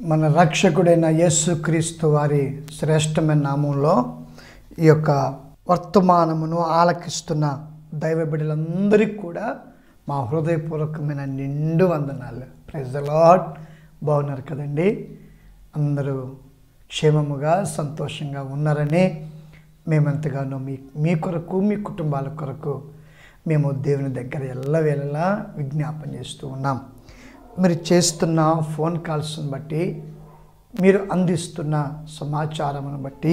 మన రక్షకుడైన యేసుక్రీస్తు వారి శ్రేష్టమైన నామంలో ఈ యొక్క వర్తమానమును ఆలకిస్తున్న దైవ బిడ్డలందరికీ కూడా మా హృదయపూర్వకమైన నిండు వందనాలు ప్రైజ్ ద లాడ్ బాగున్నారు కదండి అందరూ క్షేమముగా సంతోషంగా ఉన్నారని మేమెంతగానో మీ మీ కొరకు మీ కుటుంబాల కొరకు మేము దేవుని దగ్గర ఎల్లవేళలా విజ్ఞాపన చేస్తూ ఉన్నాం మీరు చేస్తున్న ఫోన్ కాల్స్ని బట్టి మీరు అందిస్తున్న సమాచారమును బట్టి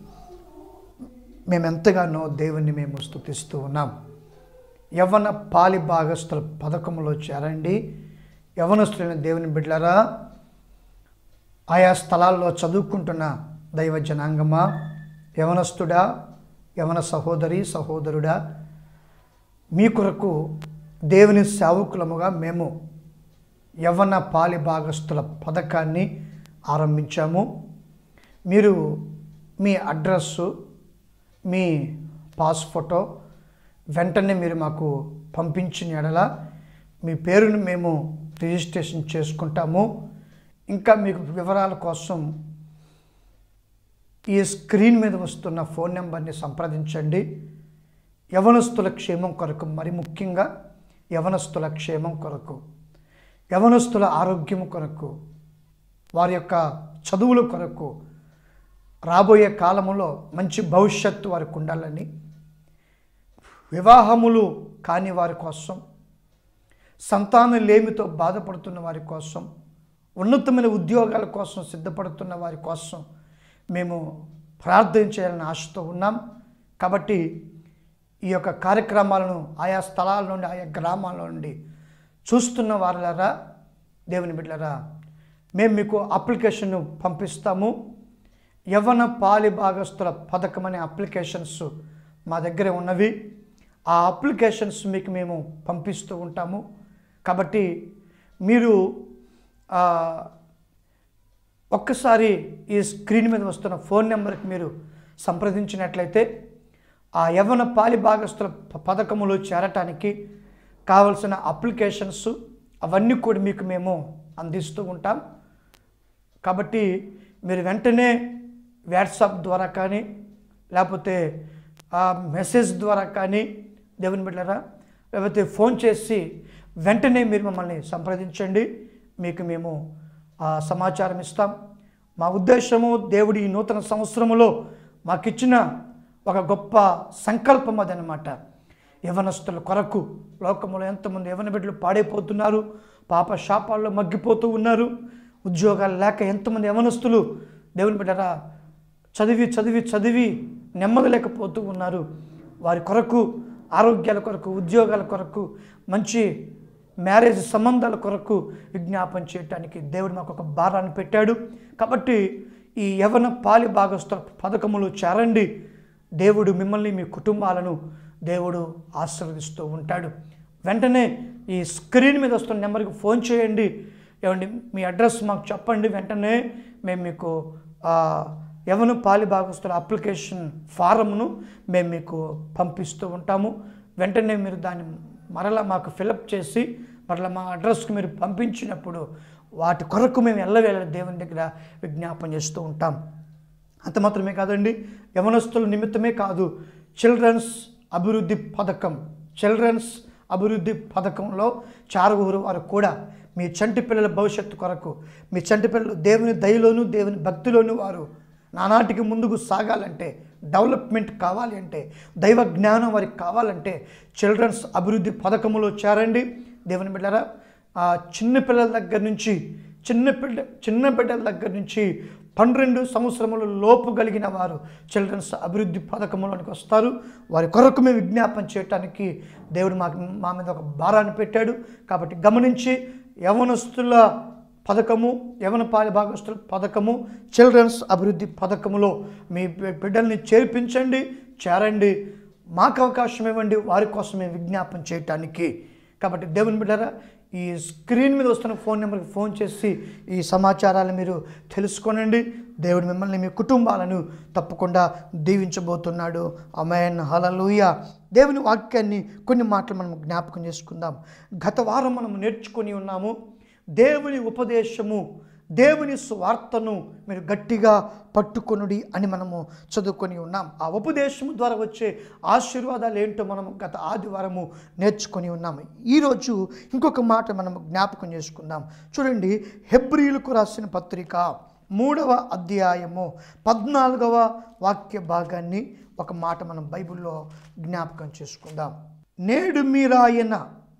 మేము ఎంతగానో దేవుణ్ణి మేము స్థుతిస్తూ ఉన్నాం యవన పాలి భాగస్థుల పథకంలో చేరండి యవనస్తులైన దేవుని బిడ్డలారా ఆయా స్థలాల్లో చదువుకుంటున్న దైవ జనాంగమా యవనస్తుడా యవన సహోదరి సహోదరుడా మీ కొరకు దేవుని సేవకులముగా మేము యవ్వన పాలి భాగస్థుల పథకాన్ని ఆరంభించాము మీరు మీ అడ్రస్సు మీ పాస్ ఫోటో వెంటనే మీరు మాకు పంపించిన ఎడల మీ పేరును మేము రిజిస్ట్రేషన్ చేసుకుంటాము ఇంకా మీకు వివరాల కోసం ఈ స్క్రీన్ మీద వస్తున్న ఫోన్ నెంబర్ని సంప్రదించండి యవనస్తుల క్షేమం కొరకు మరి ముఖ్యంగా యవనస్తుల క్షేమం కొరకు యవనస్తుల ఆరోగ్యం కొరకు వారి యొక్క చదువుల కొరకు రాబోయే కాలంలో మంచి భవిష్యత్తు వారికి ఉండాలని వివాహములు కాని వారి కోసం సంతాన లేమితో బాధపడుతున్న వారి కోసం ఉన్నతమైన ఉద్యోగాల కోసం సిద్ధపడుతున్న వారి కోసం మేము ప్రార్థన చేయాలని ఆశతో ఉన్నాం కాబట్టి ఈ యొక్క కార్యక్రమాలను ఆయా స్థలాల నుండి ఆయా గ్రామాల నుండి చూస్తున్న వారులారా దేవుని బిడ్డలారా మేము మీకు అప్లికేషన్ పంపిస్తాము యవ్వన పాలి భాగస్తుల పథకం అనే అప్లికేషన్స్ మా దగ్గర ఉన్నవి ఆ అప్లికేషన్స్ మీకు మేము పంపిస్తూ ఉంటాము కాబట్టి మీరు ఆ, ఒక్కసారి ఈ స్క్రీన్ మీద వస్తున్న ఫోన్ నెంబర్కి మీరు సంప్రదించినట్లయితే ఆ యవ్వన పాలి భాగస్తుల ప- పథకములో చేరటానికి కావలసిన అప్లికేషన్స్ అవన్నీ కూడా మీకు మేము అందిస్తూ ఉంటాం కాబట్టి మీరు వెంటనే వాట్సాప్ ద్వారా కానీ లేకపోతే ఆ మెసేజ్ ద్వారా కానీ దేవుని బిడ్డరా లేకపోతే ఫోన్ చేసి వెంటనే మీరు మమ్మల్ని సంప్రదించండి మీకు మేము ఆ సమాచారం ఇస్తాం మా ఉద్దేశము దేవుడి ఈ నూతన సంవత్సరములో మాకిచ్చిన ఒక గొప్ప సంకల్పం అదనమాట యవనస్తుల కొరకు లోకములో ఎంతమంది యవన బిడ్డలు పాడైపోతున్నారు పాప శాపాల్లో మగ్గిపోతూ ఉన్నారు ఉద్యోగాలు లేక ఎంతమంది యవనస్తులు దేవుని బిడ్డరా చదివి చదివి చదివి నెమ్మదలేకపోతూ ఉన్నారు వారి కొరకు ఆరోగ్యాల కొరకు ఉద్యోగాల కొరకు మంచి మ్యారేజ్ సంబంధాల కొరకు విజ్ఞాపన చేయటానికి దేవుడు మాకు ఒక భారాన్ని పెట్టాడు కాబట్టి ఈ యవన పాలి భాగస్థ పథకములు చేరండి దేవుడు మిమ్మల్ని మీ కుటుంబాలను దేవుడు ఆశీర్వదిస్తూ ఉంటాడు వెంటనే ఈ స్క్రీన్ మీద వస్తున్న నెంబర్కి ఫోన్ చేయండి ఏమండి మీ అడ్రస్ మాకు చెప్పండి వెంటనే మేము మీకు ఆ, యవన పాలి భాగస్తుల అప్లికేషన్ ఫారంను మేము మీకు పంపిస్తూ ఉంటాము వెంటనే మీరు దాన్ని మరలా మాకు ఫిలప్ చేసి మరలా మా అడ్రస్కి మీరు పంపించినప్పుడు వాటి కొరకు మేము ఎల్లవేళ దేవుని దగ్గర విజ్ఞాపన చేస్తూ ఉంటాం అంత మాత్రమే కాదండి యవనస్తుల నిమిత్తమే కాదు చిల్డ్రన్స్ అభివృద్ధి పథకం చిల్డ్రన్స్ అభివృద్ధి పథకంలో చారుగురు వారు కూడా మీ చంటి పిల్లల భవిష్యత్తు కొరకు మీ చంటి పిల్లలు దేవుని దయలోను దేవుని భక్తిలోను వారు నానాటికి ముందుకు సాగాలంటే డెవలప్మెంట్ కావాలి అంటే దైవ జ్ఞానం వారికి కావాలంటే చిల్డ్రన్స్ అభివృద్ధి పథకములో చేరండి దేవుని బిడ్డరా ఆ చిన్న పిల్లల దగ్గర నుంచి చిన్న బిడ్డ చిన్న బిడ్డల దగ్గర నుంచి పన్నెండు సంవత్సరముల లోపు కలిగిన వారు చిల్డ్రన్స్ అభివృద్ధి పథకంలోనికి వస్తారు వారి కొరకు మేము విజ్ఞాపన చేయటానికి దేవుడు మాకు మా మీద ఒక భారాన్ని పెట్టాడు కాబట్టి గమనించి యవనస్తుల పథకము యవన పాలి భాగస్తుల పథకము చిల్డ్రన్స్ అభివృద్ధి పథకములో మీ బి- బిడ్డల్ని చేర్పించండి చేరండి మాకు అవకాశం ఇవ్వండి వారి కోసం మేము విజ్ఞాపన చేయటానికి కాబట్టి దేవుని బిడ్డరా ఈ స్క్రీన్ మీద వస్తున్న ఫోన్ నెంబర్కి ఫోన్ చేసి ఈ సమాచారాలు మీరు తెలుసుకోనండి దేవుడు మిమ్మల్ని మీ కుటుంబాలను తప్పకుండా దీవించబోతున్నాడు అమయన్ హలలుయ దేవుని వాక్యాన్ని కొన్ని మాటలు మనం జ్ఞాపకం చేసుకుందాం గత వారం మనం నేర్చుకొని ఉన్నాము దేవుని ఉపదేశము దేవుని స్వార్థను మీరు గట్టిగా పట్టుకొనుడి అని మనము చదువుకొని ఉన్నాం ఆ ఉపదేశం ద్వారా వచ్చే ఆశీర్వాదాలు ఏంటో మనము గత ఆదివారము నేర్చుకొని ఉన్నాము ఈరోజు ఇంకొక మాట మనము జ్ఞాపకం చేసుకుందాం చూడండి హెబ్రిలకు రాసిన పత్రిక మూడవ అధ్యాయము పద్నాలుగవ వాక్య భాగాన్ని ఒక మాట మనం బైబిల్లో జ్ఞాపకం చేసుకుందాం నేడు మీరాయన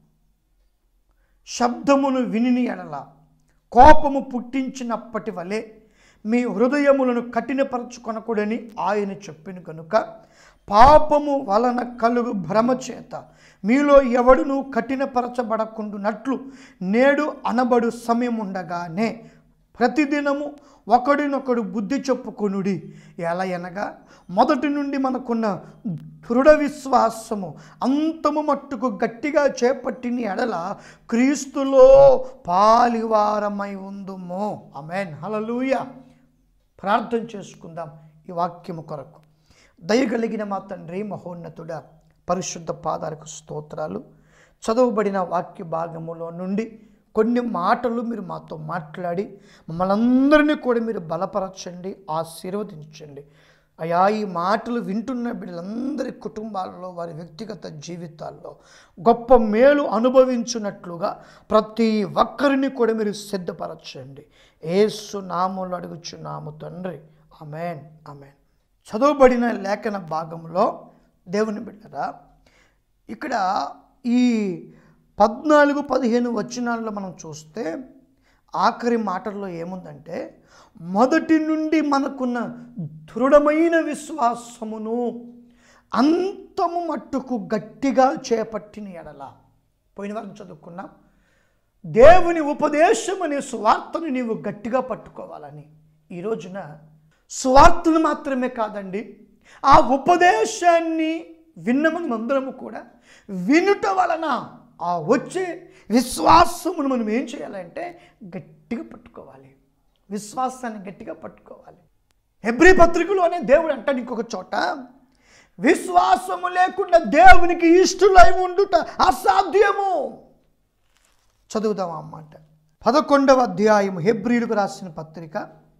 శబ్దమును వినిని ఎడల కోపము పుట్టించినప్పటి వలె మీ హృదయములను కఠినపరచుకొనకూడని ఆయన చెప్పిన కనుక పాపము వలన కలుగు భ్రమ చేత మీలో ఎవడును కఠినపరచబడకుండునట్లు నేడు అనబడు సమయం ఉండగానే ప్రతిదినము ఒకడినొకడు బుద్ధి చెప్పుకొనుడి ఎలా అనగా మొదటి నుండి మనకున్న దృఢ విశ్వాసము అంతము మట్టుకు గట్టిగా చేపట్టిన ఎడల క్రీస్తులో పాలివారమై ఉందుము అమెన్ హలలుయ ప్రార్థన చేసుకుందాం ఈ వాక్యము కొరకు దయగలిగిన మా తండ్రి మహోన్నతుడ పరిశుద్ధ పాదాలకు స్తోత్రాలు చదవబడిన వాక్య భాగములో నుండి కొన్ని మాటలు మీరు మాతో మాట్లాడి మమ్మల్ని అందరినీ కూడా మీరు బలపరచండి ఆశీర్వదించండి అయా ఈ మాటలు వింటున్న బిడ్డలందరి కుటుంబాల్లో వారి వ్యక్తిగత జీవితాల్లో గొప్ప మేలు అనుభవించున్నట్లుగా ప్రతి ఒక్కరిని కూడా మీరు సిద్ధపరచండి ఏసు నాములు అడుగుచున్నాము తండ్రి అమెన్ అమెన్ చదవబడిన లేఖన భాగంలో దేవుని బిడ్డరా ఇక్కడ ఈ పద్నాలుగు పదిహేను వచనాల్లో మనం చూస్తే ఆఖరి మాటల్లో ఏముందంటే మొదటి నుండి మనకున్న దృఢమైన విశ్వాసమును అంతము మట్టుకు గట్టిగా చేపట్టిన ఎడల పోయిన వారం చదువుకున్నాం దేవుని ఉపదేశం అనే సువార్తను నీవు గట్టిగా పట్టుకోవాలని ఈ రోజున సువార్తను మాత్రమే కాదండి ఆ ఉపదేశాన్ని విన్న మనం అందరము కూడా వినుట వలన ఆ వచ్చే విశ్వాసమును మనం ఏం చేయాలంటే గట్టిగా పట్టుకోవాలి విశ్వాసాన్ని గట్టిగా పట్టుకోవాలి హెబ్రి పత్రికలోనే దేవుడు అంటాడు ఇంకొక చోట విశ్వాసము లేకుండా దేవునికి ఇష్టలై ఉండుట అసాధ్యము చదువుదాం ఆ మాట పదకొండవ అధ్యాయం హెబ్రిలకు రాసిన పత్రిక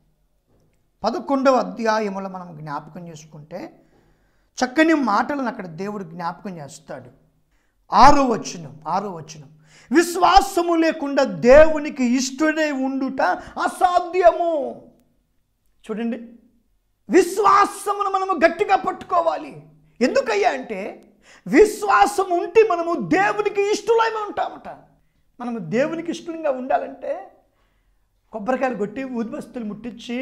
పదకొండవ అధ్యాయములో మనం జ్ఞాపకం చేసుకుంటే చక్కని మాటలను అక్కడ దేవుడు జ్ఞాపకం చేస్తాడు ఆరో వచనం ఆరో వచనం విశ్వాసము లేకుండా దేవునికి ఇష్టడై ఉండుట అసాధ్యము చూడండి విశ్వాసమును మనము గట్టిగా పట్టుకోవాలి ఎందుకయ్యా అంటే విశ్వాసం ఉంటే మనము దేవునికి ఇష్టలై ఉంటామట మనము దేవునికి ఇష్టంగా ఉండాలంటే కొబ్బరికాయలు కొట్టి ఊదిబస్తులు ముట్టించి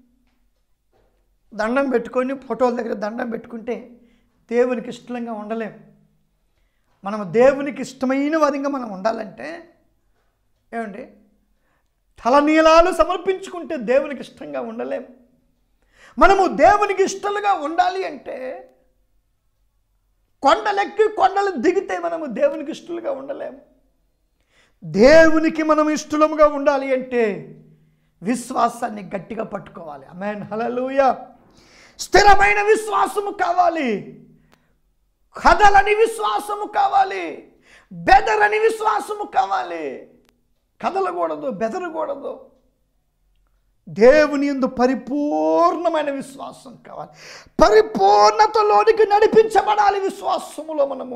దండం పెట్టుకొని ఫోటోల దగ్గర దండం పెట్టుకుంటే దేవునికి ఇష్టంగా ఉండలేం మనం దేవునికి ఇష్టమైన వారిగా మనం ఉండాలంటే ఏమండి తలనీలాలు సమర్పించుకుంటే దేవునికి ఇష్టంగా ఉండలేం మనము దేవునికి ఇష్టలుగా ఉండాలి అంటే కొండలెక్కి కొండలు దిగితే మనము దేవునికి ఇష్టలుగా ఉండలేము దేవునికి మనం ఇష్టలముగా ఉండాలి అంటే విశ్వాసాన్ని గట్టిగా పట్టుకోవాలి అమెన్ హలలుయ స్థిరమైన విశ్వాసము కావాలి కథలని విశ్వాసము కావాలి బెదరని విశ్వాసము కావాలి కదలకూడదు బెదరకూడదు దేవుని ఎందు పరిపూర్ణమైన విశ్వాసం కావాలి పరిపూర్ణతలోనికి నడిపించబడాలి విశ్వాసములో మనము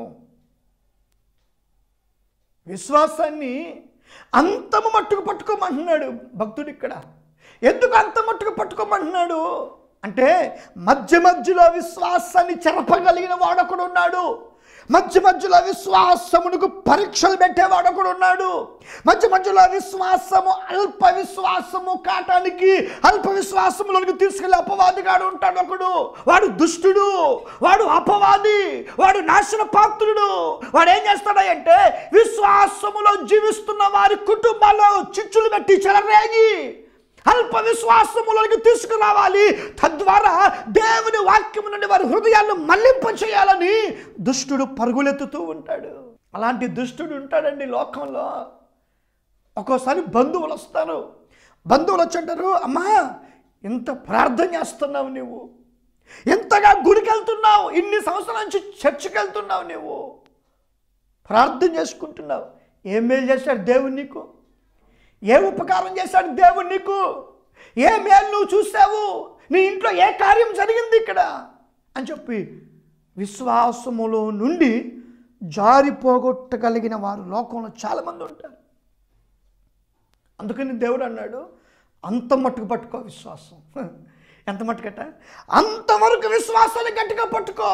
విశ్వాసాన్ని అంతము మట్టుకు పట్టుకోమంటున్నాడు భక్తుడు ఇక్కడ ఎందుకు అంత మట్టుకు పట్టుకోమంటున్నాడు అంటే మధ్య మధ్యలో విశ్వాసాన్ని చెరపగలిగిన వాడొకడు ఉన్నాడు మధ్య మధ్యలో విశ్వాసమునకు పరీక్షలు పెట్టేవాడు ఒకడు ఉన్నాడు మధ్య మధ్యలో విశ్వాసము అల్ప విశ్వాసము కాటానికి అల్ప విశ్వాసములోనికి తీసుకెళ్లి అపవాదిగాడు ఉంటాడు ఒకడు వాడు దుష్టుడు వాడు అపవాది వాడు నాశన పాత్రుడు వాడు ఏం చేస్తాడంటే విశ్వాసములో జీవిస్తున్న వారి కుటుంబాల్లో చిచ్చులు పెట్టి చెలరేగి అల్ప విశ్వాసములోనికి తీసుకురావాలి తద్వారా దేవుని వాక్యము నుండి వారి హృదయాలను మళ్లింప చేయాలని దుష్టుడు పరుగులెత్తుతూ ఉంటాడు అలాంటి దుష్టుడు ఉంటాడండి లోకంలో ఒక్కోసారి బంధువులు వస్తారు బంధువులు వచ్చంటారు అమ్మా ఇంత ప్రార్థన చేస్తున్నావు నువ్వు ఎంతగా గుడికి వెళ్తున్నావు ఇన్ని సంవత్సరాల నుంచి చర్చికి వెళ్తున్నావు నువ్వు ప్రార్థన చేసుకుంటున్నావు ఏం మేలు చేశాడు దేవుడు నీకు ఏ ఉపకారం చేశాడు దేవుడు నీకు ఏ మేలు నువ్వు చూసావు నీ ఇంట్లో ఏ కార్యం జరిగింది ఇక్కడ అని చెప్పి విశ్వాసములో నుండి జారిపోగొట్టగలిగిన వారు లోకంలో చాలామంది ఉంటారు అందుకని దేవుడు అన్నాడు అంత మట్టుకు పట్టుకో విశ్వాసం ఎంత మట్టుకట అంతవరకు విశ్వాసాన్ని గట్టిగా పట్టుకో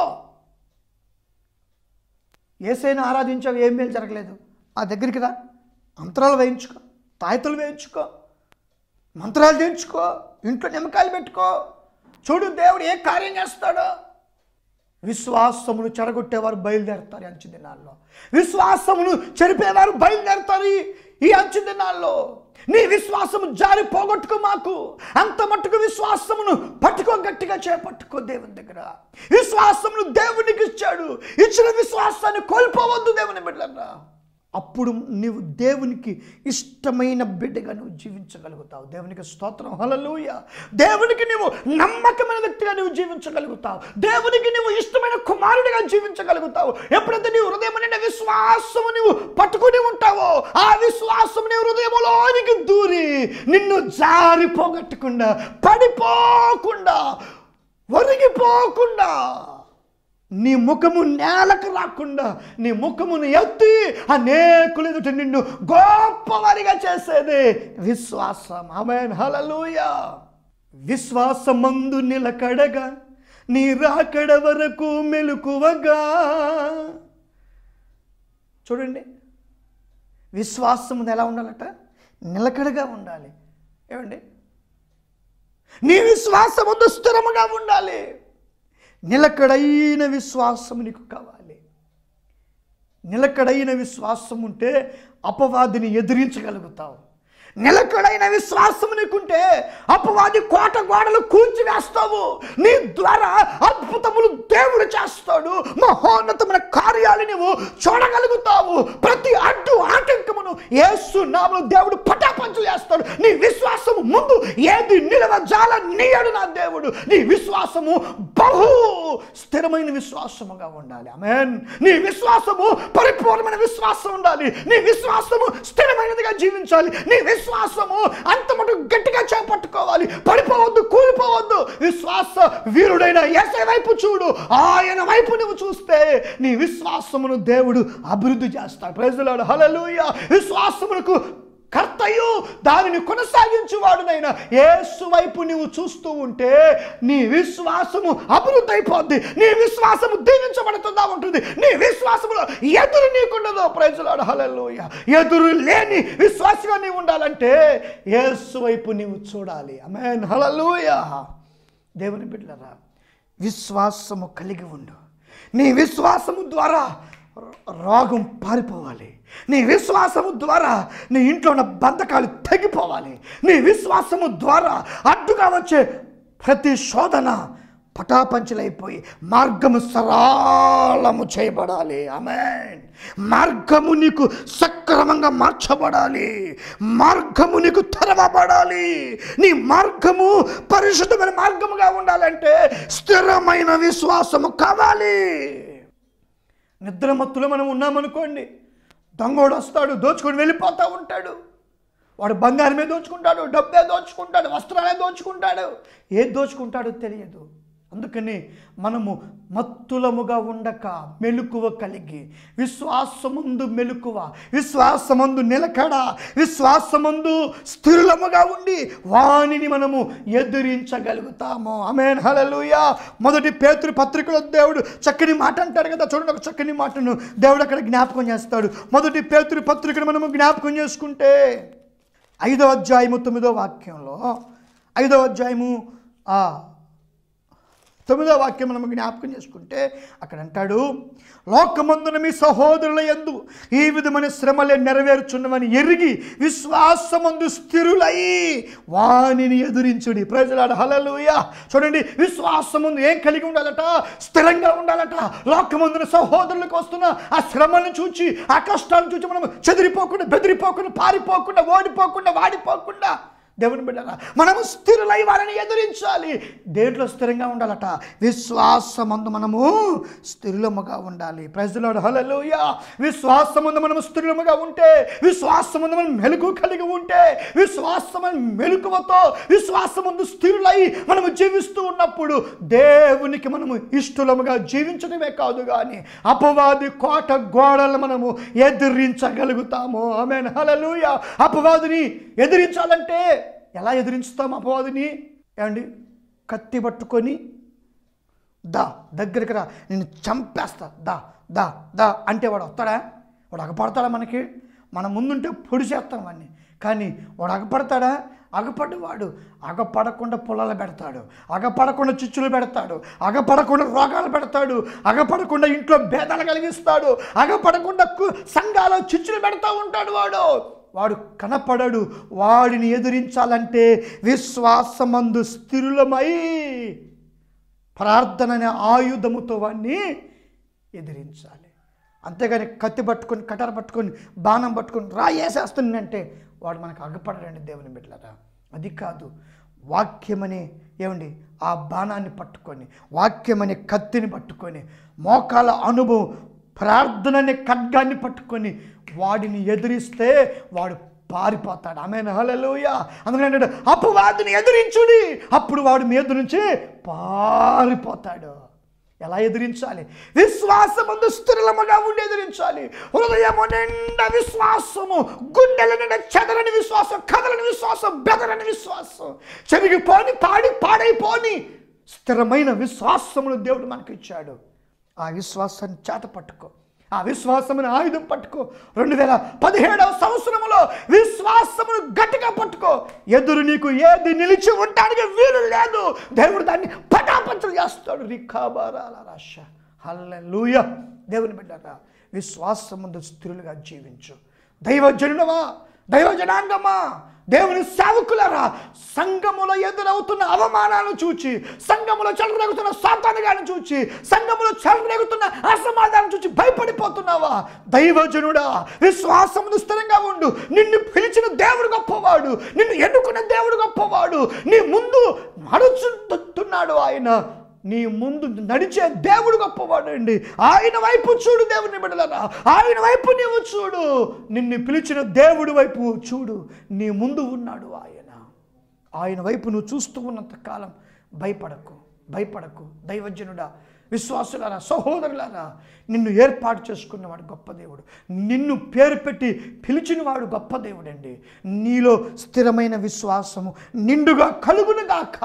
ఏసైనా ఆరాధించావు ఏం మేలు జరగలేదు ఆ దగ్గరికి రా అంతరాలు వేయించుకో తాయతలు వేయించుకో మంత్రాలు చేయించుకో ఇంట్లో నిమ్మకాయలు పెట్టుకో చూడు దేవుడు ఏ కార్యం చేస్తాడో విశ్వాసమును చెడగొట్టేవారు బయలుదేరుతారు ఈ అంచు దినాల్లో విశ్వాసమును చెరిపేవారు బయలుదేరుతారు ఈ- ఈ అంచు దినాల్లో నీ విశ్వాసము జారి పోగొట్టుకో మాకు అంత మట్టుకు విశ్వాసమును పట్టుకో గట్టిగా చేపట్టుకో దేవుని దగ్గర విశ్వాసమును దేవునికి ఇచ్చాడు ఇచ్చిన విశ్వాసాన్ని కోల్పోవద్దు దేవుని బిడ్డలరా అప్పుడు నీవు దేవునికి ఇష్టమైన బిడ్డగా నువ్వు జీవించగలుగుతావు దేవునికి స్తోత్రం హలలుయ దేవునికి నీవు నమ్మకమైన వ్యక్తిగా నువ్వు జీవించగలుగుతావు దేవునికి నీవు ఇష్టమైన కుమారుడిగా జీవించగలుగుతావు ఎప్పుడైతే నీ హృదయం నిండా విశ్వాసము నీవు పట్టుకుని ఉంటావో ఆ విశ్వాసం నీ హృదయంలోనికి దూరి నిన్ను జారిపోగొట్టకుండా పడిపోకుండా ఒరిగిపోకుండా నీ ముఖము నేలకు రాకుండా నీ ముఖమును ఎత్తి అనేకులు ఎదుట నిన్ను గొప్పవారిగా చేసేది విశ్వాసం ఆమెన్ హలలుయ విశ్వాసమందు నిలకడగా నీ రాకడ వరకు మెలకువగా చూడండి విశ్వాసం ఎలా ఉండాలట నిలకడగా ఉండాలి ఏమండి నీ విశ్వాసం ముందు స్థిరముగా ఉండాలి నిలకడైన విశ్వాసం నీకు కావాలి నిలకడైన విశ్వాసం ఉంటే అపవాదిని ఎదిరించగలుగుతావు నిలకడైన విశ్వాసం నీకుంటే అపవాది కోట గోడలు కూల్చివేస్తావు నీ ద్వారా అద్భుతములు దేవుడు చేస్తాడు మహోన్నతమైన కార్యాలు నువ్వు చూడగలుగుతావు ప్రతి అడ్డు ఆటంకమును యేసు నామలు దేవుడు పటాపంచు చేస్తాడు నీ విశ్వాసము ముందు ఏది నిలవ జాల నీయడు నా దేవుడు నీ విశ్వాసము బహు స్థిరమైన విశ్వాసముగా ఉండాలి ఆమెన్ నీ విశ్వాసము పరిపూర్ణమైన విశ్వాసం ఉండాలి నీ విశ్వాసము స్థిరమైనదిగా జీవించాలి నీ విశ్వాసము అంత మటుకు గట్టిగా చేపట్టుకోవాలి పడిపోవద్దు కూలిపోవద్దు విశ్వాస వీరుడైన ఏసై వైపు చూడు ఆయన వైపు నువ్వు చూస్తే నీ విశ్వాసమును దేవుడు అభివృద్ధి చేస్తాడు ప్రజలాడు హలలుయ విశ్వాసమునకు కర్తయు దానిని కొనసాగించువాడునైనా యేసు వైపు నీవు చూస్తూ ఉంటే నీ విశ్వాసము అభివృద్ధి అయిపోద్ది నీ విశ్వాసము దీవించబడుతుందా ఉంటుంది నీ విశ్వాసములో ఎదురు నీకుండదు ప్రజలాడు హలలోయ ఎదురు లేని విశ్వాసంగా నీవు ఉండాలంటే యేసు వైపు నీవు చూడాలి అమెన్ హలలోయ దేవుని బిడ్డలరా విశ్వాసము కలిగి ఉండు నీ విశ్వాసము ద్వారా రోగం పారిపోవాలి నీ విశ్వాసము ద్వారా నీ ఇంట్లో ఉన్న బంధకాలు తగ్గిపోవాలి నీ విశ్వాసము ద్వారా అడ్డుగా వచ్చే ప్రతి శోధన పటాపంచలైపోయి మార్గము సరళము చేయబడాలి ఆమెన్ మార్గము నీకు సక్రమంగా మార్చబడాలి మార్గము నీకు తెరవబడాలి నీ మార్గము పరిశుద్ధమైన మార్గముగా ఉండాలంటే స్థిరమైన విశ్వాసము కావాలి నిద్రమత్తులో మనం ఉన్నామనుకోండి దొంగోడు వస్తాడు దోచుకొని వెళ్ళిపోతూ ఉంటాడు వాడు బంగారమే దోచుకుంటాడు డబ్బే దోచుకుంటాడు వస్త్రాలే దోచుకుంటాడు ఏది దోచుకుంటాడో తెలియదు అందుకని మనము మత్తులముగా ఉండక మెలకువ కలిగి విశ్వాసముందు మెలకువ విశ్వాసమందు నిలకడ విశ్వాసమందు స్థిరులముగా ఉండి వానిని మనము ఎదిరించగలుగుతాము ఆమెన్ హల్లెలూయా మొదటి పేతురు పత్రికలో దేవుడు చక్కని మాట అంటాడు కదా చూడండి ఒక చక్కని మాటను దేవుడు అక్కడ జ్ఞాపకం చేస్తాడు మొదటి పేతురు పత్రికను మనము జ్ఞాపకం చేసుకుంటే ఐదవ అధ్యాయము తొమ్మిదో వాక్యంలో ఐదవ అధ్యాయము ఆ, తొమ్మిదో వాక్యం మనం జ్ఞాపకం చేసుకుంటే అక్కడ అంటాడు లోకమందున మీ సహోదరుల యందు ఈ విధమైన శ్రమలే నెరవేర్చున్నవని ఎరిగి విశ్వాసమందు స్థిరులై వానిని ఎదురించుడి ప్రజలాడ హలలుయ చూడండి విశ్వాసముందు ఏం కలిగి ఉండాలట స్థిరంగా ఉండాలట లోకమందున సహోదరులకు వస్తున్న ఆ శ్రమలను చూచి ఆ కష్టాలను చూచి మనం చెదిరిపోకుండా బెదిరిపోకుండా పారిపోకుండా ఓడిపోకుండా వాడిపోకుండా దేవుని బిడ్డరా మనము స్థిరులై వారిని ఎదిరించాలి దేంట్లో స్థిరంగా ఉండాలట విశ్వాసమందు మనము స్థిరులముగా ఉండాలి ప్రజలు హలలుయ విశ్వాసమందు మనము స్థిరులముగా ఉంటే విశ్వాసమందు మనం మెలకు కలిగి ఉంటే విశ్వాసమైన మెలకువతో విశ్వాసమందు స్థిరులై మనము జీవిస్తూ ఉన్నప్పుడు దేవునికి మనము ఇష్టలముగా జీవించడమే కాదు కానీ అపవాది కోట గోడలు మనము ఎదిరించగలుగుతాము ఆమె హలలుయ అపవాదిని ఎదిరించాలంటే ఎలా ఎదిరించుతాం అపవాదిని ఏమండి కత్తి పట్టుకొని దా దగ్గరికి రా నేను చంపేస్తా దా దా దా అంటే వాడు వస్తాడా వాడు అగపడతాడా మనకి మన ముందుంటే పొడి చేస్తాం వాడిని కానీ వాడు అగపడతాడా అగపడ్డవాడు అగపడకుండా పొలాలు పెడతాడు అగపడకుండా చిచ్చులు పెడతాడు అగపడకుండా రోగాలు పెడతాడు అగపడకుండా ఇంట్లో భేదాలు కలిగిస్తాడు అగపడకుండా కు- సంఘాలు చిచ్చులు పెడతా ఉంటాడు వాడు వాడు కనపడడు వాడిని ఎదిరించాలంటే విశ్వాసమందు స్థిరులమై ప్రార్థన అనే ఆయుధముతో వాడిని ఎదిరించాలి అంతేగాని కత్తి పట్టుకొని కటార పట్టుకొని బాణం పట్టుకొని రా వేసేస్తుందంటే వాడు మనకు అగపడడండి దేవుని బిడ్డలరా అది కాదు వాక్యమని ఏమండి ఆ బాణాన్ని పట్టుకొని వాక్యమనే కత్తిని పట్టుకొని మోకాల అనుభవం ప్రార్థన అనే ఖడ్గాన్ని పట్టుకొని వాడిని ఎదిరిస్తే వాడు పారిపోతాడు ఆమె హలలుయ అందుకని అంటాడు అపవాదిని ఎదిరించుడి అప్పుడు వాడు మీద నుంచి పారిపోతాడు ఎలా ఎదిరించాలి విశ్వాసమందు స్థిరలముగా ఉండి ఎదిరించాలి హృదయము నిండా విశ్వాసము గుండెల నిండా చెదరని విశ్వాసం కదలని విశ్వాసం బెదరని విశ్వాసం చెరిగిపోని పాడి పాడైపోని స్థిరమైన విశ్వాసమును దేవుడు మనకి ఇచ్చాడు ఆ విశ్వాసాన్ని చేత పట్టుకో ఆ విశ్వాసమును ఆయుధం పట్టుకో రెండు వేల పదిహేడవ సంవత్సరములో విశ్వాసమును గట్టిగా పట్టుకో ఎదురు నీకు ఏది నిలిచి ఉండడానికి వీలు లేదు దేవుడు దాన్ని పటాపంచలు చేస్తాడు రిఖాబారాల రాశ హల్లెలూయ దేవుని బిడ్డరా విశ్వాసం ముందు స్థిరులుగా జీవించు దైవజనుడవా దైవజనాంగమా దేవుని సేవకులరా సంఘములో ఎదురవుతున్న అవమానాలను చూచి సంఘములో చెలరేగుతున్న సాతానుగాను చూచి సంఘములో చెలరేగుతున్న అసమాధానం చూచి భయపడిపోతున్నావా దైవజనుడా విశ్వాసమును స్థిరంగా ఉండు నిన్ను పిలిచిన దేవుడు గొప్పవాడు నిన్ను ఎన్నుకున్న దేవుడు గొప్పవాడు నీ ముందు నడుచుతున్నాడు ఆయన నీ ముందు నడిచే దేవుడు గొప్పవాడు అండి ఆయన వైపు చూడు దేవుని బిడ్డలరా ఆయన వైపు నీవు చూడు నిన్ను పిలిచిన దేవుడి వైపు చూడు నీ ముందు ఉన్నాడు ఆయన ఆయన వైపు నువ్వు చూస్తూ ఉన్నంత కాలం భయపడకు భయపడకు దైవజనుడా విశ్వాసులారా సహోదరులారా నిన్ను ఏర్పాటు చేసుకున్నవాడు గొప్ప దేవుడు నిన్ను పేరు పెట్టి పిలిచినవాడు గొప్ప దేవుడండి నీలో స్థిరమైన విశ్వాసము నిండుగా కలుగునుగాక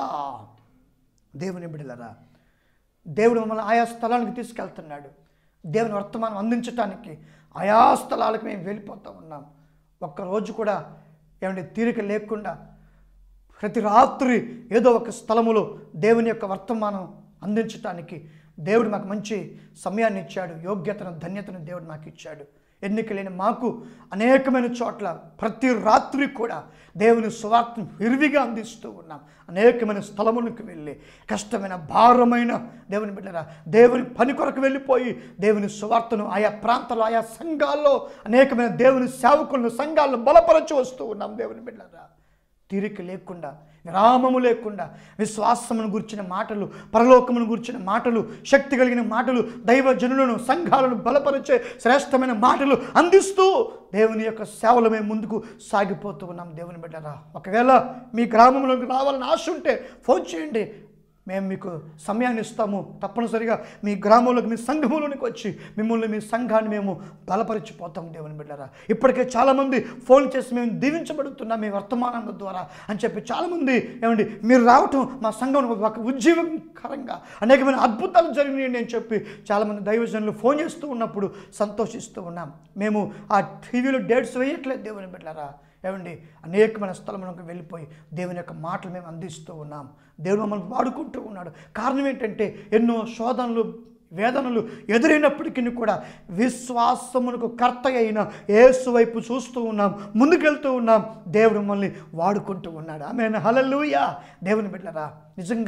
దేవుని బిడలరా దేవుడు మమ్మల్ని ఆయా స్థలానికి తీసుకెళ్తున్నాడు దేవుని వర్తమానం అందించటానికి ఆయా స్థలాలకు మేము వెళ్ళిపోతూ ఉన్నాం ఒక్కరోజు కూడా ఏమంటే తీరిక లేకుండా ప్రతి రాత్రి ఏదో ఒక స్థలములో దేవుని యొక్క వర్తమానం అందించటానికి దేవుడు మాకు మంచి సమయాన్ని ఇచ్చాడు యోగ్యతను ధన్యతను దేవుడు మాకు ఇచ్చాడు ఎన్నిక లేని మాకు అనేకమైన చోట్ల ప్రతి రాత్రి కూడా దేవుని సువార్తను విరివిగా అందిస్తూ ఉన్నాం అనేకమైన స్థలములకు వెళ్ళి కష్టమైన భారమైన దేవుని బిడ్డరా దేవుని పని కొరకు వెళ్ళిపోయి దేవుని సువార్తను ఆయా ప్రాంతాల్లో ఆయా సంఘాల్లో అనేకమైన దేవుని సేవకులను సంఘాలను బలపరచి వస్తూ ఉన్నాం దేవుని బిడ్డరా తీరిక లేకుండా విరామము లేకుండా విశ్వాసమును గురించిన మాటలు పరలోకమును గురించిన మాటలు శక్తి కలిగిన మాటలు దైవజనులను సంఘాలను బలపరిచే శ్రేష్టమైన మాటలు అందిస్తూ దేవుని యొక్క సేవలు మేము ముందుకు సాగిపోతూ ఉన్నాం దేవుని బిడ్డరా ఒకవేళ మీ గ్రామంలోకి రావాలని ఆశ ఉంటే ఫోన్ చేయండి మేము మీకు సమయాన్ని ఇస్తాము తప్పనిసరిగా మీ గ్రామంలోకి మీ సంఘంలోనికి వచ్చి మిమ్మల్ని మీ సంఘాన్ని మేము బలపరిచిపోతాం దేవుని బిడ్డరా ఇప్పటికే చాలామంది ఫోన్ చేసి మేము దీవించబడుతున్నాం మీ వర్తమానం ద్వారా అని చెప్పి చాలామంది ఏమండి మీరు రావటం మా సంఘం ఒక ఉజ్జీవకరంగా అనేకమైన అద్భుతాలు జరిగినాయి అని చెప్పి చాలామంది దైవజనులు ఫోన్ చేస్తూ ఉన్నప్పుడు సంతోషిస్తూ ఉన్నాం మేము ఆ టీవీలో డేట్స్ వేయట్లేదు దేవుని బిడ్డరా ఏమండి అనేకమైన స్థలములకు వెళ్ళిపోయి దేవుని యొక్క మాటలు మేము అందిస్తూ ఉన్నాం దేవుడు మమ్మల్ని వాడుకుంటూ ఉన్నాడు కారణం ఏంటంటే ఎన్నో శోధనలు వేదనలు ఎదురైనప్పటికీ కూడా విశ్వాసమునకు కర్త అయిన యేసు వైపు చూస్తూ ఉన్నాం ముందుకెళ్తూ ఉన్నాం దేవుడు మమ్మల్ని వాడుకుంటూ ఉన్నాడు ఆమె హలలుయ దేవుని బిడ్డరా నిజంగా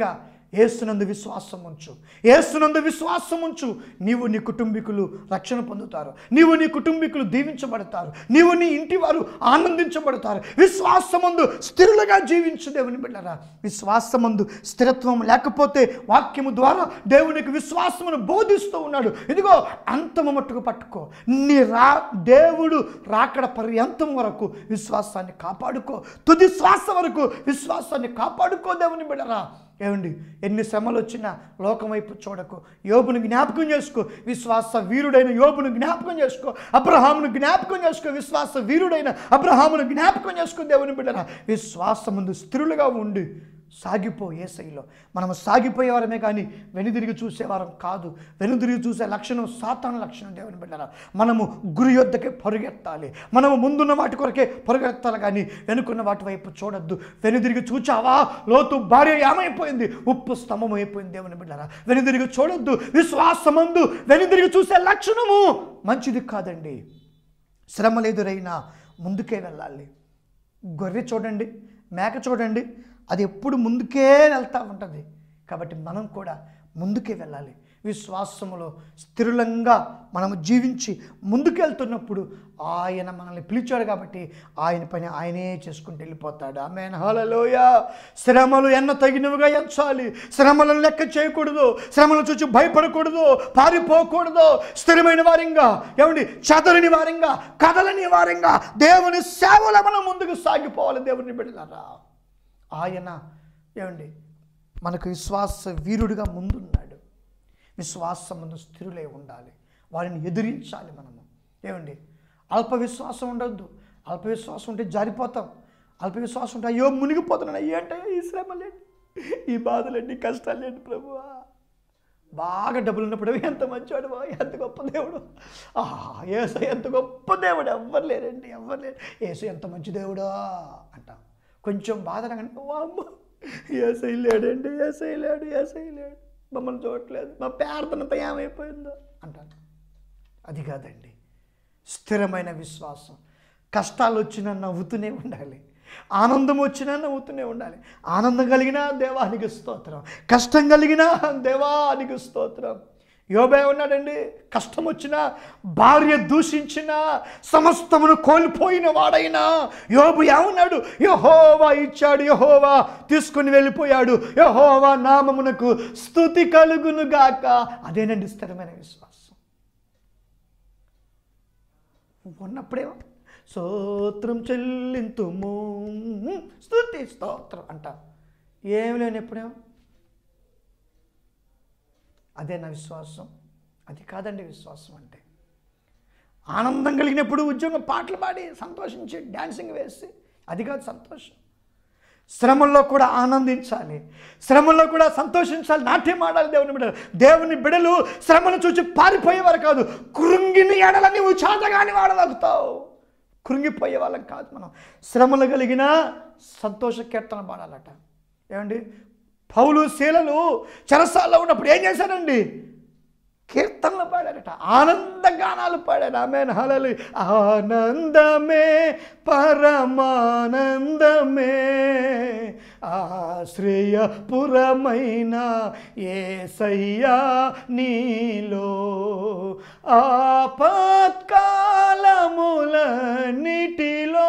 ఏసునందు విశ్వాసం ఉంచు ఏసునందు విశ్వాసం ఉంచు నీవు నీ కుటుంబీకులు రక్షణ పొందుతారు నీవు నీ కుటుంబీకులు దీవించబడతారు నీవు నీ ఇంటి వారు ఆనందించబడతారు విశ్వాసమందు స్థిరులుగా జీవించు దేవుని బిడ్డరా విశ్వాసమందు స్థిరత్వం లేకపోతే వాక్యము ద్వారా దేవునికి విశ్వాసమును బోధిస్తూ ఉన్నాడు ఇదిగో అంతము మట్టుకు పట్టుకో నీ రా దేవుడు రాకడ పర్యంతం వరకు విశ్వాసాన్ని కాపాడుకో తుది శ్వాస వరకు విశ్వాసాన్ని కాపాడుకో దేవుని బిడరా ఏమండి ఎన్ని శ్రమలు వచ్చినా లోకం వైపు చూడకు యోబును జ్ఞాపకం చేసుకో విశ్వాస వీరుడైన యోబును జ్ఞాపకం చేసుకో అబ్రహామును జ్ఞాపకం చేసుకో విశ్వాస వీరుడైన అబ్రహామును జ్ఞాపకం చేసుకో దేవుని బిడ్డరా విశ్వాసముందు స్థిరులుగా ఉండి సాగిపో ఏసైలో మనము సాగిపోయేవారమే కానీ వెనుదిరిగి చూసేవారం కాదు వెనుదిరిగి చూసే లక్షణం సాతాన లక్షణం దేవుని బిడ్డరా మనము గురి యొద్దకే పరుగెత్తాలి మనము ముందున్న వాటి కొరకే పరుగెత్తాలి కానీ వెనుకున్న వాటి వైపు చూడొద్దు వెనుదిరిగి చూచావా లోతు భార్య ఏమైపోయింది ఉప్పు స్తంభం అయిపోయింది దేవుని బిడ్డరా వెనుదిరిగి చూడొద్దు విశ్వాసమందు వెనుదిరిగి చూసే లక్షణము మంచిది కాదండి శ్రమలు ఎదురైనా ముందుకే వెళ్ళాలి గొర్రె చూడండి మేక చూడండి అది ఎప్పుడు ముందుకే వెళ్తూ ఉంటుంది కాబట్టి మనం కూడా ముందుకే వెళ్ళాలి విశ్వాసములో స్థిరులంగా మనము జీవించి ముందుకెళ్తున్నప్పుడు ఆయన మనల్ని పిలిచాడు కాబట్టి ఆయన పని ఆయనే చేసుకుంటూ వెళ్ళిపోతాడు ఆమె హలలోయ శ్రమలు ఎన్న తగినవిగా ఎంచాలి శ్రమలను లెక్క చేయకూడదు శ్రమలు చూసి భయపడకూడదు పారిపోకూడదు స్థిరమైన వారంగా ఏమండి చదరని వారంగా కదలని వారంగా దేవుని సేవలో మనం ముందుకు సాగిపోవాలి దేవుని బిడ్డలారా ఆయన ఏమండి మనకు విశ్వాస వీరుడిగా ముందున్నాడు విశ్వాసం ముందు స్థిరులై ఉండాలి వారిని ఎదిరించాలి మనము ఏమండి అల్ప విశ్వాసం ఉండొద్దు అల్ప విశ్వాసం ఉంటే జారిపోతాం అల్ప విశ్వాసం ఉంటే అయ్యో మునిగిపోతున్నాను ఏంటో ఈ శ్రమలేండి ఈ బాధలేండి కష్టాలేండి ప్రభువా బాగా డబ్బులు ఉన్నప్పుడు ఎంత మంచివాడు బా, ఎంత గొప్ప దేవుడు ఆహా ఏసు ఎంత గొప్ప దేవుడు ఎవ్వరు లేరండి ఎవ్వరు లేరు ఏసు ఎంత మంచి దేవుడా అంటాం కొంచెం బాధ రాగానే, "ఓ అమ్మ ఏసై లేడండి ఏసై లేడు ఏసై లేడు మమ్మల్ని చూడట్లేదు మా ప్రార్థనతో ఏమైపోయిందో అంటాను అది కాదండి స్థిరమైన విశ్వాసం కష్టాలు వచ్చినా నవ్వుతూనే ఉండాలి ఆనందం వచ్చినా నవ్వుతూనే ఉండాలి ఆనందం కలిగినా దేవానికి స్తోత్రం కష్టం కలిగినా దేవానికి స్తోత్రం యోబే ఉన్నాడండి కష్టం వచ్చినా భార్య దూషించిన సమస్తమును కోల్పోయిన వాడైనా యోబు ఏమన్నాడు యహోవా ఇచ్చాడు యహోవా తీసుకుని వెళ్ళిపోయాడు యహోవా నామమునకు స్థుతి కలుగును గాక అదేనండి స్థిరమైన విశ్వాసం ఉన్నప్పుడేమో స్తోత్రం చెల్లింతుము స్తుతి స్తోత్రం అంట ఏమి లేని ఎప్పుడేమో అదే నా విశ్వాసం అది కాదండి విశ్వాసం అంటే ఆనందం కలిగినప్పుడు ఉద్యోగం పాటలు పాడి సంతోషించి డ్యాన్సింగ్ వేసి అది కాదు సంతోషం శ్రమల్లో కూడా ఆనందించాలి శ్రమల్లో కూడా సంతోషించాలి నాట్యం ఆడాలి దేవుని బిడ్డలు దేవుని బిడలు శ్రమను చూసి పారిపోయేవారు కాదు కృంగిని ఎడల నీవు చాతగాని వాడగలుగుతావు కృంగిపోయే వాళ్ళం కాదు మనం శ్రమలు కలిగిన సంతోష కీర్తన పాడాలట ఏమండి పౌలు శీలలు చెరసాల్లో ఉన్నప్పుడు ఏం చేశారండి కీర్తనలు పాడారట ఆనంద గానాలు పాడారు ఆమె హలలు ఆనందమే పరమానందమే ఆశ్రయపురమైన ఏసయ్యా నీలో ఆపత్కాలములన్నిటిలో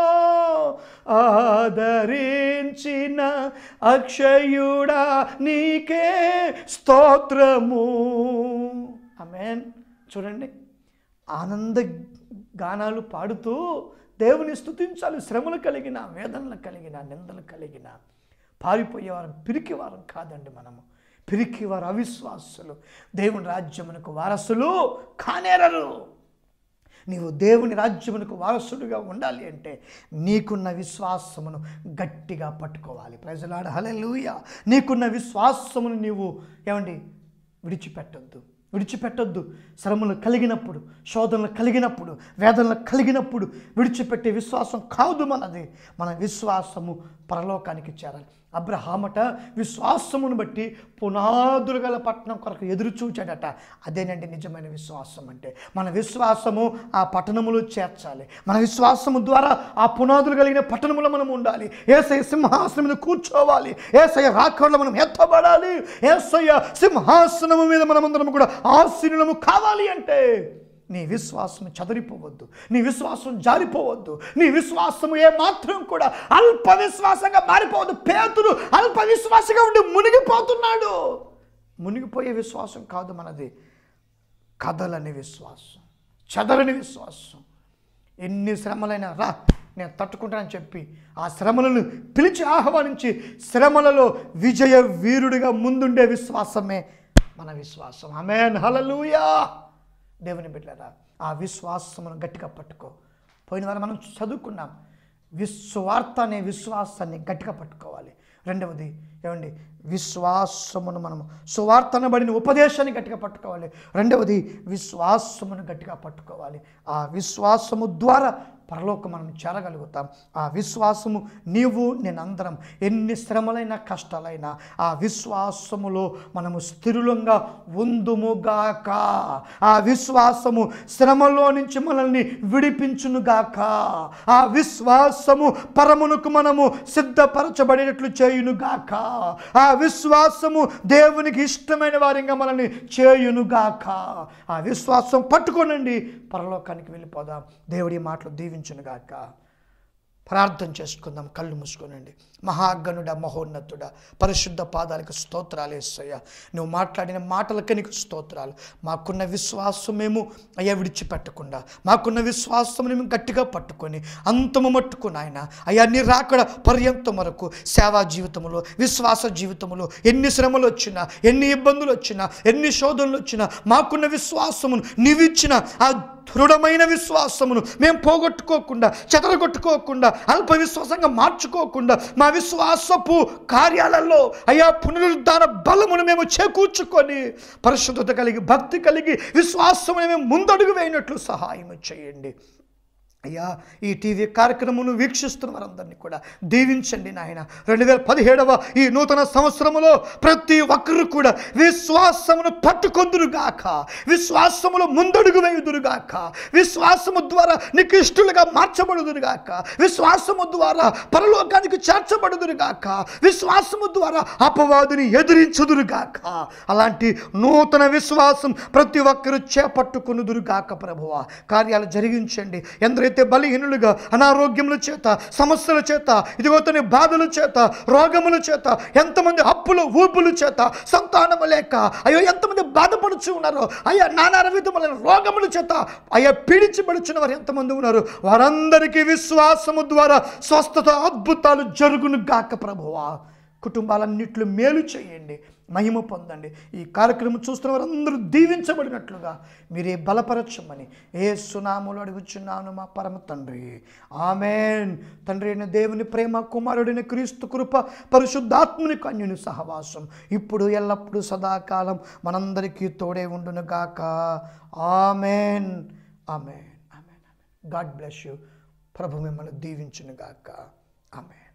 ఆదరించిన అక్షయుడా నీకే స్తోత్రము ఆమెన్ చూడండి ఆనంద గానాలు పాడుతూ దేవుని స్తుతించాలి శ్రమలు కలిగిన వేదనలు కలిగిన నిందలు కలిగిన పారిపోయేవారం పిరికివారం కాదండి మనము పిరికివారు అవిశ్వాసులు దేవుని రాజ్యమునకు వారసులు కానేరరు నీవు దేవుని రాజ్యమునకు వారసుడిగా ఉండాలి అంటే నీకున్న విశ్వాసమును గట్టిగా పట్టుకోవాలి ప్రజలాడ హలెలూయ నీకున్న విశ్వాసమును నీవు ఏమండి విడిచిపెట్టొద్దు విడిచిపెట్టొద్దు శ్రమలు కలిగినప్పుడు శోధనలు కలిగినప్పుడు వేదనలు కలిగినప్పుడు విడిచిపెట్టే విశ్వాసం కాదు మనది మన విశ్వాసము పరలోకానికి చేరాలి అబ్రహామట విశ్వాసమును బట్టి పునాదులు గల పట్టణం కొరకు ఎదురు చూచాడట అదేనండి నిజమైన విశ్వాసం అంటే మన విశ్వాసము ఆ పట్టణములు చేర్చాలి మన విశ్వాసము ద్వారా ఆ పునాదులు కలిగిన పట్టణములో మనం ఉండాలి ఏసయ్య సింహాసనం మీద కూర్చోవాలి ఏసయ్య రాకడలో మనం ఎత్తబడాలి ఏసయ్య సింహాసనము మీద మనమందరం కూడా ఆశీనులము కావాలి అంటే నీ విశ్వాసం చదరిపోవద్దు నీ విశ్వాసం జారిపోవద్దు నీ విశ్వాసము ఏ మాత్రం కూడా అల్ప విశ్వాసంగా మారిపోవద్దు పేతురు అల్ప విశ్వాసంగా ఉండి మునిగిపోతున్నాడు మునిగిపోయే విశ్వాసం కాదు మనది కదలని విశ్వాసం చదరని విశ్వాసం ఎన్ని శ్రమలైనా రా నేను తట్టుకుంటానని చెప్పి ఆ శ్రమలను పిలిచి ఆహ్వానించి శ్రమలలో విజయ వీరుడిగా ముందుండే విశ్వాసమే మన విశ్వాసం ఆమెన్ హల్లెలూయా దేవుని బిడ్డరా ఆ విశ్వాసమును గట్టిగా పట్టుకో పోయిన వారం మనం చదువుకున్నాం విశ్వార్త అనే విశ్వాసాన్ని గట్టిగా పట్టుకోవాలి రెండవది ఏమండి విశ్వాసమును మనము సువార్త అనబడిన ఉపదేశాన్ని గట్టిగా పట్టుకోవాలి రెండవది విశ్వాసమును గట్టిగా పట్టుకోవాలి ఆ విశ్వాసము ద్వారా పరలోకం మనం చేరగలుగుతాం ఆ విశ్వాసము నీవు నేను అందరం ఎన్ని శ్రమలైన కష్టాలైనా ఆ విశ్వాసములో మనము స్థిరులంగా ఉందుముగాక ఆ విశ్వాసము శ్రమలో నుంచి మనల్ని విడిపించునుగాక ఆ విశ్వాసము పరమునకు మనము సిద్ధపరచబడేటట్లు చేయునుగాక ఆ విశ్వాసము దేవునికి ఇష్టమైన వారిగా మనల్ని చేయునుగాక ఆ విశ్వాసం పట్టుకోనండి పరలోకానికి వెళ్ళిపోదాం దేవుడి మాటలు దీవించునుగాక ప్రార్థన చేసుకుందాం కళ్ళు మూసుకోనండి మహాగణుడ మహోన్నతుడ పరిశుద్ధ పాదాలకు స్తోత్రాలు వేస్తాయా నువ్వు మాట్లాడిన మాటలకి నీకు స్తోత్రాలు మాకున్న విశ్వాసం మేము అయ్యా విడిచిపెట్టకుండా మాకున్న విశ్వాసం మేము గట్టిగా పట్టుకొని అంతము మట్టుకుని ఆయన అయ్యా నీ రాకడ పర్యంతం వరకు సేవా జీవితంలో విశ్వాస జీవితంలో ఎన్ని శ్రమలు వచ్చినా ఎన్ని ఇబ్బందులు వచ్చినా ఎన్ని శోధనలు వచ్చినా మాకున్న విశ్వాసమును నీవిచ్చిన ఆ దృఢమైన విశ్వాసమును మేము పోగొట్టుకోకుండా చెదరగొట్టుకోకుండా అల్ప విశ్వాసంగా మార్చుకోకుండా మా విశ్వాసపు కార్యాలలో అయా పునరుద్ధాన బలమును మేము చేకూర్చుకొని పరిశుద్ధత కలిగి భక్తి కలిగి విశ్వాసమును మేము ముందడుగు వేయనట్లు సహాయం చేయండి అయ్యా ఈ టీవీ కార్యక్రమను వీక్షిస్తున్న వారందరినీ కూడా దీవించండి నాయన రెండు వేల పదిహేడవ ఈ నూతన సంవత్సరములో ప్రతి ఒక్కరు కూడా విశ్వాసమును పట్టుకొందురుగాక విశ్వాసములో ముందడుగు వేయుదురుగాక విశ్వాసము ద్వారా నీకు ఇష్టలుగా మార్చబడుదురుగాక విశ్వాసము ద్వారా పరలోకానికి చేర్చబడుదురుగాక విశ్వాసము ద్వారా అపవాదిని ఎదిరించుదురుగాక అలాంటి నూతన విశ్వాసం ప్రతి ఒక్కరు చేపట్టుకునుదురుగాక ప్రభువ కార్యాలు జరిగించండి ఎందరైతే బలహీనులుగా అనారోగ్యముల చేత సమస్యల చేత ఇదిగోతని బాధల చేత రోగముల చేత ఎంతమంది అప్పులు ఊపుల చేత సంతానము లేక అయ్యో ఎంతమంది బాధపడుచు ఉన్నారో అయ్యా నానా విధములైన రోగముల చేత అయ్యా పీడించబడుచున్న వారు ఎంతమంది ఉన్నారు వారందరికీ విశ్వాసము ద్వారా స్వస్థత అద్భుతాలు జరుగును గాక ప్రభువా కుటుంబాలన్నిట్లు మేలు చేయండి మహిమ పొందండి ఈ కార్యక్రమం చూస్తున్న వారందరూ దీవించబడినట్లుగా మీరే బలపరచమని ఏ సునాములు అడుగుచున్నాను మా పరమ తండ్రి ఆమెన్ తండ్రి అయిన దేవుని ప్రేమ కుమారుడైన క్రీస్తు కృప పరిశుద్ధాత్ముని కన్యుని సహవాసం ఇప్పుడు ఎల్లప్పుడూ సదాకాలం మనందరికీ తోడే ఉండునుగాక amen amen amen amen God bless you ప్రభు మిమ్మల్ని దీవించునుగాక ఆమెన్